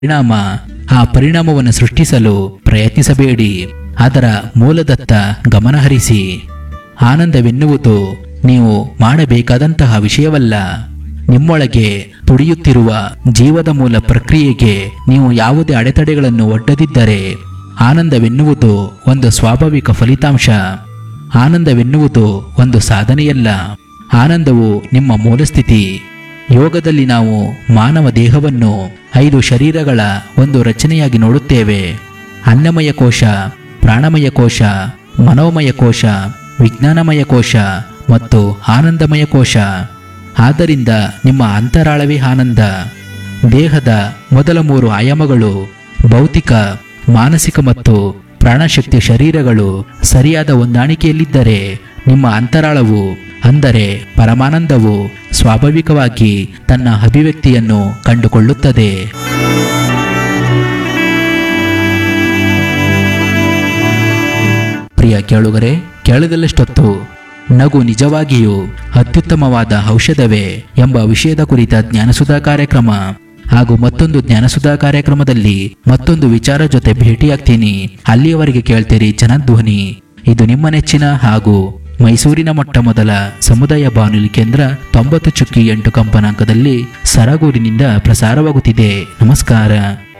ಪರಿಣಾಮ ಆ ಪರಿಣಾಮವನ್ನು ಸೃಷ್ಟಿಸಲು ಪ್ರಯತ್ನಿಸಬೇಡಿ ಅದರ ಮೂಲದತ್ತ ಗಮನಹರಿಸಿ ಆನಂದವೆನ್ನುವುದು ನೀವು ಮಾಡಬೇಕಾದಂತಹ ವಿಷಯವಲ್ಲ ನಿಮ್ಮೊಳಗೆ ತುಡಿಯುತ್ತಿರುವ ಜೀವದ ಮೂಲ ಪ್ರಕ್ರಿಯೆಗೆ ನೀವು ಯಾವುದೇ ಅಡೆತಡೆಗಳನ್ನು ಒಡ್ಡದಿದ್ದರೆ ಆನಂದವೆನ್ನುವುದು ಒಂದು ಸ್ವಾಭಾವಿಕ ಫಲಿತಾಂಶ ಆನಂದವೆನ್ನುವುದು ಒಂದು ಸಾಧನೆಯಲ್ಲ ಆನಂದವು ನಿಮ್ಮ ಮೂಲಸ್ಥಿತಿ ಯೋಗದಲ್ಲಿ ನಾವು ಮಾನವ ದೇಹವನ್ನು ಐದು ಶರೀರಗಳ ಒಂದು ರಚನೆಯಾಗಿ ನೋಡುತ್ತೇವೆ ಅನ್ನಮಯ ಕೋಶ ಪ್ರಾಣಮಯ ಕೋಶ ಮನೋಮಯ ಕೋಶ ವಿಜ್ಞಾನಮಯ ಕೋಶ ಮತ್ತು ಆನಂದಮಯ ಕೋಶ ಆದ್ದರಿಂದ ನಿಮ್ಮ ಅಂತರಾಳವೇ ಆನಂದ ದೇಹದ ಮೊದಲ ಮೂರು ಆಯಾಮಗಳು ಭೌತಿಕ ಮಾನಸಿಕ ಮತ್ತು ಪ್ರಾಣಶಕ್ತಿ ಶರೀರಗಳು ಸರಿಯಾದ ಹೊಂದಾಣಿಕೆಯಲ್ಲಿದ್ದರೆ ನಿಮ್ಮ ಅಂತರಾಳವು ಅಂದರೆ ಪರಮಾನಂದವು ಸ್ವಾಭಾವಿಕವಾಗಿ ತನ್ನ ಅಭಿವ್ಯಕ್ತಿಯನ್ನು ಕಂಡುಕೊಳ್ಳುತ್ತದೆ ಪ್ರಿಯ ಕೇಳುಗರೆ ಕೇಳದಲ್ಲಷ್ಟೊತ್ತು ನಗು ನಿಜವಾಗಿಯೂ ಅತ್ಯುತ್ತಮವಾದ ಔಷಧವೇ ಎಂಬ ವಿಷಯದ ಕುರಿತ ಜ್ಞಾನಸುಧಾ ಕಾರ್ಯಕ್ರಮ ಹಾಗೂ ಮತ್ತೊಂದು ಜ್ಞಾನಸುಧಾ ಕಾರ್ಯಕ್ರಮದಲ್ಲಿ ಮತ್ತೊಂದು ವಿಚಾರ ಜೊತೆ ಭೇಟಿಯಾಗ್ತೀನಿ ಅಲ್ಲಿಯವರೆಗೆ ಕೇಳ್ತೀರಿ ಜನಧ್ವನಿ ಇದು ನಿಮ್ಮ ನೆಚ್ಚಿನ ಹಾಗೂ ಮೈಸೂರಿನ ಮೊಟ್ಟ ಮೊದಲ ಸಮುದಾಯ ಬಾನುಲಿ ಕೇಂದ್ರ ತೊಂಬತ್ತು ಚುಕ್ಕಿ ಎಂಟು ಕಂಪನಾಂಕದಲ್ಲಿ ಸರಗೂರಿನಿಂದ ಪ್ರಸಾರವಾಗುತ್ತಿದೆ ನಮಸ್ಕಾರ